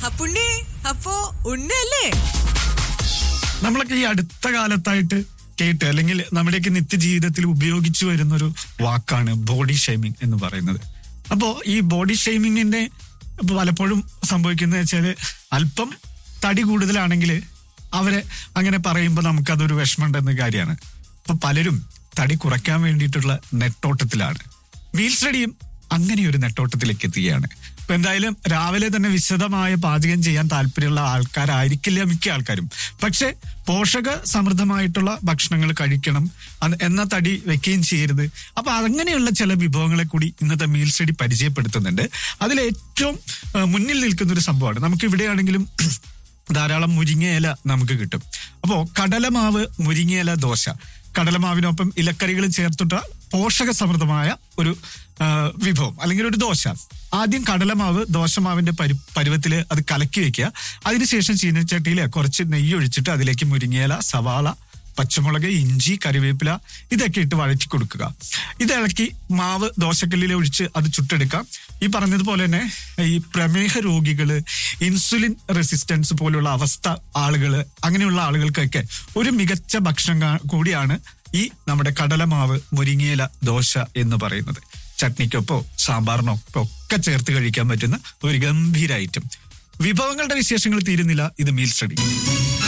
അപ്പുണ്ണി അപ്പോ ഉണ്ണല്ലേ നമ്മളൊക്കെ ഈ അടുത്ത കാലത്തായിട്ട് കേട്ട് അല്ലെങ്കിൽ നമ്മുടെയൊക്കെ നിത്യജീവിതത്തിൽ ഉപയോഗിച്ചു വരുന്ന ഒരു വാക്കാണ് ബോഡി ഷെയ്മിങ് എന്ന് പറയുന്നത് അപ്പോ ഈ ബോഡി ഷെയ്മിങ്ങിന്റെ ഇപ്പൊ പലപ്പോഴും സംഭവിക്കുന്നത് വെച്ചാല് അല്പം തടി കൂടുതലാണെങ്കിൽ അവരെ അങ്ങനെ പറയുമ്പോൾ നമുക്കതൊരു വിഷമമുണ്ടെന്ന കാര്യമാണ് അപ്പൊ പലരും തടി കുറയ്ക്കാൻ വേണ്ടിയിട്ടുള്ള നെട്ടോട്ടത്തിലാണ് വീൽ സ്റ്റഡിയും അങ്ങനെ ഒരു നെട്ടോട്ടത്തിലേക്ക് എത്തുകയാണ് അപ്പൊ എന്തായാലും രാവിലെ തന്നെ വിശദമായ പാചകം ചെയ്യാൻ താല്പര്യമുള്ള ആൾക്കാരായിരിക്കില്ല മിക്ക ആൾക്കാരും പക്ഷെ പോഷക സമൃദ്ധമായിട്ടുള്ള ഭക്ഷണങ്ങൾ കഴിക്കണം അത് എന്ന തടി വെക്കുകയും ചെയ്യരുത് അപ്പൊ അങ്ങനെയുള്ള ചില വിഭവങ്ങളെ കൂടി ഇന്നത്തെ മീൽ സ്റ്റഡി പരിചയപ്പെടുത്തുന്നുണ്ട് അതിൽ ഏറ്റവും ആ, മുന്നിൽ നിൽക്കുന്ന ഒരു സംഭവമാണ് നമുക്ക് ഇവിടെയാണെങ്കിലും ധാരാളം മുരിങ്ങയില നമുക്ക് കിട്ടും അപ്പോ കടലമാവ് മുരിങ്ങയില ദോശ കടലമാവിനൊപ്പം ഇലക്കറികൾ ചേർത്തിട്ട പോഷക സമൃദ്ധമായ ഒരു ആ, വിഭവം അല്ലെങ്കിൽ ഒരു ദോശ ആദ്യം കടലമാവ് ദോശമാവിന്റെ പരി പരുവത്തില് അത് കലക്കി വെക്കുക അതിനുശേഷം ചീനച്ചട്ടിയിൽ കുറച്ച് നെയ്യ് ഒഴിച്ചിട്ട് അതിലേക്ക് മുരിങ്ങയില സവാള പച്ചമുളക് ഇഞ്ചി കറിവേപ്പില ഇതൊക്കെ ഇട്ട് വഴറ്റി കൊടുക്കുക ഇത് ഇളക്കി മാവ് ദോശക്കല്ലിൽ ഒഴിച്ച് അത് ചുട്ടെടുക്കാം ഈ പറഞ്ഞതുപോലെ തന്നെ ഈ പ്രമേഹ രോഗികള് ഇൻസുലിൻ റെസിസ്റ്റൻസ് പോലുള്ള അവസ്ഥ ആളുകള് അങ്ങനെയുള്ള ആളുകൾക്കൊക്കെ ഒരു മികച്ച ഭക്ഷണം കാ- കൂടിയാണ് ഈ നമ്മുടെ കടലമാവ് മുരിങ്ങയില ദോശ എന്ന് പറയുന്നത് ചട്നിക്കൊപ്പോ സാമ്പാറിനൊപ്പോ ഒക്കെ ചേർത്ത് കഴിക്കാൻ പറ്റുന്ന ഒരു ഗംഭീര ഐറ്റം വിഭവങ്ങളുടെ വിശേഷങ്ങൾ തീരുന്നില്ല ഇത് മീൽ സ്റ്റഡി